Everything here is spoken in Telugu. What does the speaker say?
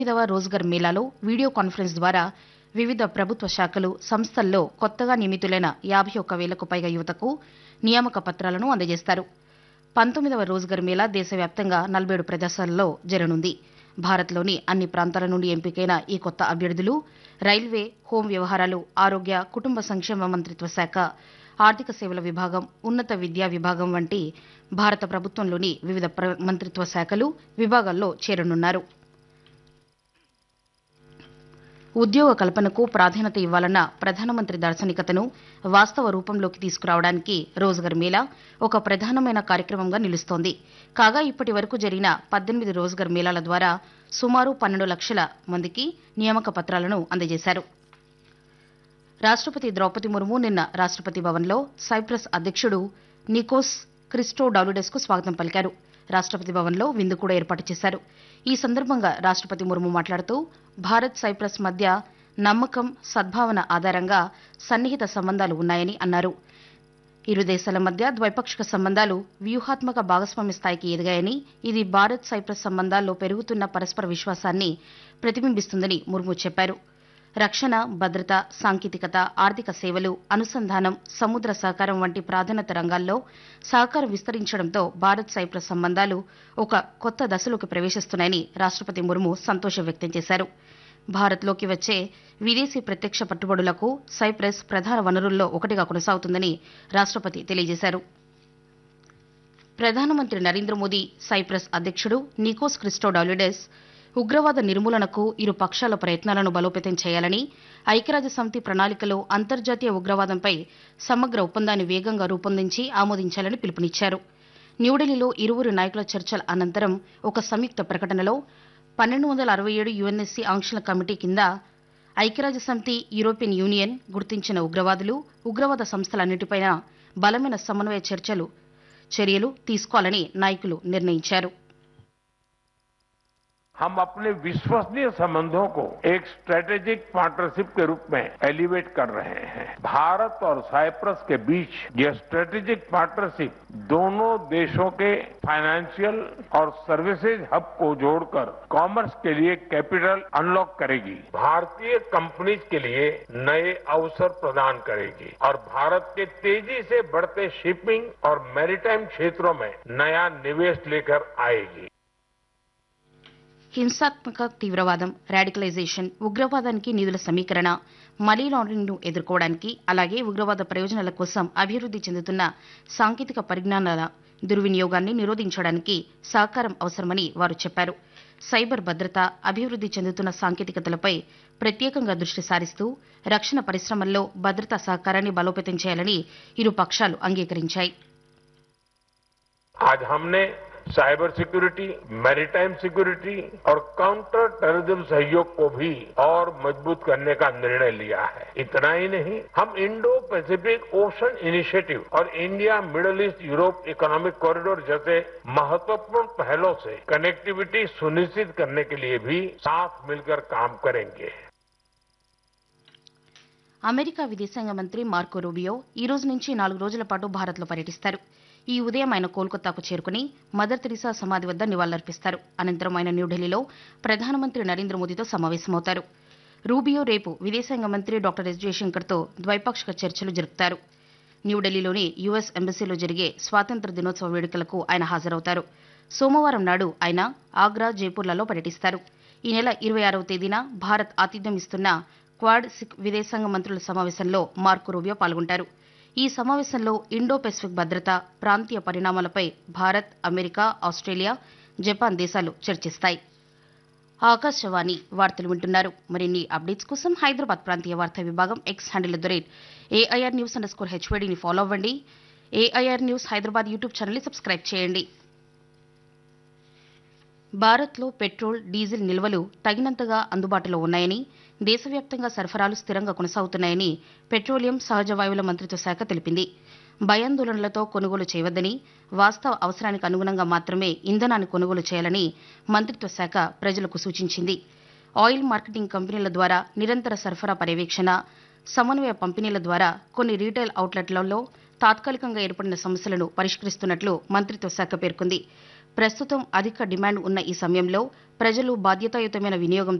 ఐదవ రోజ్గర్ మేళాలో వీడియో కాన్ఫరెన్స్ ద్వారా వివిధ ప్రభుత్వ శాఖలు సంస్థల్లో కొత్తగా నియమితులైన యాభై ఒక్క వేలకు పైగా యువతకు నియామక పత్రాలను అందజేస్తారు పంతొమ్మిదవ రోజ్గర్ మేళా దేశవ్యాప్తంగా నలభై ఏడు ప్రదేశాలలో జరగనుంది భారత్లోని అన్ని ప్రాంతాల నుండి ఎంపికైన ఈ కొత్త అభ్యర్థులు రైల్వే హోం వ్యవహారాలు ఆరోగ్య కుటుంబ సంక్షేమ మంత్రిత్వ శాఖ ఆర్థిక సేవల విభాగం ఉన్నత విద్యా విభాగం వంటి భారత ప్రభుత్వంలోని వివిధ ప్ర- మంత్రిత్వ శాఖలు విభాగాల్లో చేరనున్నారు ఉద్యోగ కల్పనకు ప్రాధాన్యత ఇవ్వాలన్న ప్రధానమంత్రి దార్శనికతను వాస్తవ రూపంలోకి తీసుకురావడానికి రోజ్గర్ మేళా ఒక ప్రధానమైన కార్యక్రమంగా నిలుస్తోంది కాగా ఇప్పటి వరకు జరిగిన పద్దెనిమిది రోజ్గర్ మేళాల ద్వారా సుమారు పన్నెండు లక్షల మందికి నియామక పత్రాలను అందజేశారు రాష్ట్రపతి ద్రౌపది ముర్ము నిన్న రాష్ట్రపతి భవన్లో సైప్రస్ అధ్యక్షుడు నికోస్ క్రిస్టో డాలుడెస్కు స్వాగతం పలికారు రాష్ట్రపతి భవన్లో విందు కూడా ఏర్పాటు చేశారు ఈ సందర్భంగా రాష్ట్రపతి ముర్ము మాట్లాడుతూ భారత్ సైప్రస్ మధ్య నమ్మకం సద్భావన ఆధారంగా సన్నిహిత సంబంధాలు ఉన్నాయని అన్నారు ఇరు దేశాల మధ్య ద్వైపాక్షిక సంబంధాలు వ్యూహాత్మక భాగస్వామ్య స్థాయికి ఎదిగాయని ఇది భారత్ సైప్రస్ సంబంధాల్లో పెరుగుతున్న పరస్పర విశ్వాసాన్ని ప్రతిబింబిస్తుందని ముర్ము చెప్పారు రక్షణ భద్రత సాంకేతికత ఆర్థిక సేవలు అనుసంధానం సముద్ర సహకారం వంటి ప్రాధాన్యత రంగాల్లో సహకారం విస్తరించడంతో భారత్ సైప్రస్ సంబంధాలు ఒక కొత్త దశలోకి ప్రవేశిస్తున్నాయని రాష్ట్రపతి ముర్ము సంతోషం వ్యక్తం చేశారు భారత్లోకి వచ్చే విదేశీ ప్రత్యక్ష పెట్టుబడులకు సైప్రస్ ప్రధాన వనరుల్లో ఒకటిగా కొనసాగుతుందని రాష్ట్రపతి తెలియజేశారు ప్రధానమంత్రి నరేంద్ర మోదీ సైప్రస్ అధ్యక్షుడు నికోస్ క్రిస్టోడాలిడెస్ ఉగ్రవాద నిర్మూలనకు ఇరు పక్షాల ప్రయత్నాలను బలోపేతం చేయాలని ఐక్యరాజ్య సమితి ప్రణాళికలో అంతర్జాతీయ ఉగ్రవాదంపై సమగ్ర ఒప్పందాన్ని వేగంగా రూపొందించి ఆమోదించాలని పిలుపునిచ్చారు న్యూఢిల్లీలో ఇరువురు నాయకుల చర్చల అనంతరం ఒక సంయుక్త ప్రకటనలో పన్నెండు వందల అరవై ఏడు యుఎన్ఎస్సీ ఆంక్షల కమిటీ కింద ఐక్యరాజ్య సమితి యూరోపియన్ యూనియన్ గుర్తించిన ఉగ్రవాదులు ఉగ్రవాద సంస్థలన్నిటిపైన బలమైన సమన్వయ చర్చలు చర్యలు తీసుకోవాలని నాయకులు నిర్ణయించారు हम अपने विश्वसनीय संबंधों को एक स्ट्रेटेजिक पार्टनरशिप के रूप में एलिवेट कर रहे हैं भारत और साइप्रस के बीच यह स्ट्रेटेजिक पार्टनरशिप दोनों देशों के फाइनेंशियल और सर्विसेज हब को जोड़कर कॉमर्स के लिए कैपिटल अनलॉक करेगी भारतीय कंपनीज के लिए नए अवसर प्रदान करेगी और भारत के तेजी से बढ़ते शिपिंग और मैरीटाइम क्षेत्रों में नया निवेश लेकर आएगी హింసాత్మక తీవ్రవాదం రాడికలైజేషన్ ఉగ్రవాదానికి నిధుల సమీకరణ మనీ లాండరింగ్ను ఎదుర్కోవడానికి అలాగే ఉగ్రవాద ప్రయోజనాల కోసం అభివృద్ధి చెందుతున్న సాంకేతిక పరిజ్ఞానాల దుర్వినియోగాన్ని నిరోధించడానికి సహకారం అవసరమని వారు చెప్పారు సైబర్ భద్రత అభివృద్ధి చెందుతున్న సాంకేతికతలపై ప్రత్యేకంగా దృష్టి సారిస్తూ రక్షణ పరిశ్రమల్లో భద్రతా సహకారాన్ని బలోపేతం చేయాలని ఇరు పక్షాలు అంగీకరించాయి आज हमने साइबर सिक्योरिटी मैरीटाइम सिक्योरिटी और काउंटर टेररिज्म सहयोग को भी और मजबूत करने का निर्णय लिया है इतना ही नहीं हम इंडो पैसिफिक ओशन इनिशिएटिव और India middle east Europe economic corridor जैसे महत्वपूर्ण पहलों से कनेक्टिविटी सुनिश्चित करने के लिए भी साथ मिलकर काम करेंगे అమెరికా విదేశాంగ మంత్రి మార్కో రూబియో ఈ రోజు నుంచి నాలుగు రోజుల పాటు భారత్లో పర్యటిస్తారు ఈ ఉదయం ఆయన కోల్కతాకు చేరుకుని మదర్ తెరిసా సమాధి వద్ద నివాళులర్పిస్తారు అనంతరం ఆయన న్యూఢిల్లీలో ప్రధానమంత్రి నరేంద్ర మోదీతో సమావేశమవుతారు రూబియో రేపు విదేశాంగ మంత్రి డాక్టర్ ఎస్ జయశంకర్తో ద్వైపాక్షిక చర్చలు జరుపుతారు న్యూఢిల్లీలోని యుఎస్ ఎంబసీలో జరిగే స్వాతంత్ర దినోత్సవ వేడుకలకు ఆయన హాజరవుతారు సోమవారం నాడు ఆయన ఆగ్రా జైపూర్లలో పర్యటిస్తారు ఈ నెల ఇరవై ఆరవ తేదీన భారత్ ఆతిథ్యం ఇస్తున్న క్వాడ్ సిక్ విదేశాంగ మంత్రుల సమావేశంలో మార్కో రూబియో పాల్గొంటారు ఈ సమావేశంలో ఇండో పెసిఫిక్ భద్రత ప్రాంతీయ పరిణామాలపై భారత్ అమెరికా ఆస్ట్రేలియా జపాన్ దేశాలు చర్చిస్తాయి ఆకాశవాణి వార్తలు వింటున్నారు మరిన్ని అప్డేట్స్ కోసం హైదరాబాద్ ప్రాంతీయ వార్తా విభాగం X handle the rate AIR news underscore హెచ్వేడిని ఫాలో అవ్వండి ఏఐఆర్ న్యూస్ హైదరాబాద్ యూట్యూబ్ ఛానల్ని సబ్స్క్రైబ్ చేయండి భారత్లో పెట్రోల్ డీజిల్ నిల్వలు తగినంతగా అందుబాటులో ఉన్నాయని దేశవ్యాప్తంగా సరఫరాలు స్థిరంగా కొనసాగుతున్నాయని పెట్రోలియం సహజ వాయువుల మంత్రిత్వ శాఖ తెలిపింది భయాందోళనలతో కొనుగోలు చేయవద్దని వాస్తవ అవసరానికి అనుగుణంగా మాత్రమే ఇంధనాన్ని కొనుగోలు చేయాలని మంత్రిత్వ శాఖ ప్రజలకు సూచించింది ఆయిల్ మార్కెటింగ్ కంపెనీల ద్వారా నిరంతర సరఫరా పర్యవేక్షణ సమన్వయ పంపిణీల ద్వారా కొన్ని రీటైల్ అవుట్లెట్లలో తాత్కాలికంగా ఏర్పడిన సమస్యలను పరిష్కరిస్తున్నట్లు మంత్రిత్వ శాఖ పేర్కొంది ప్రస్తుతం అధిక డిమాండ్ ఉన్న ఈ సమయంలో ప్రజలు బాధ్యతాయుతమైన వినియోగం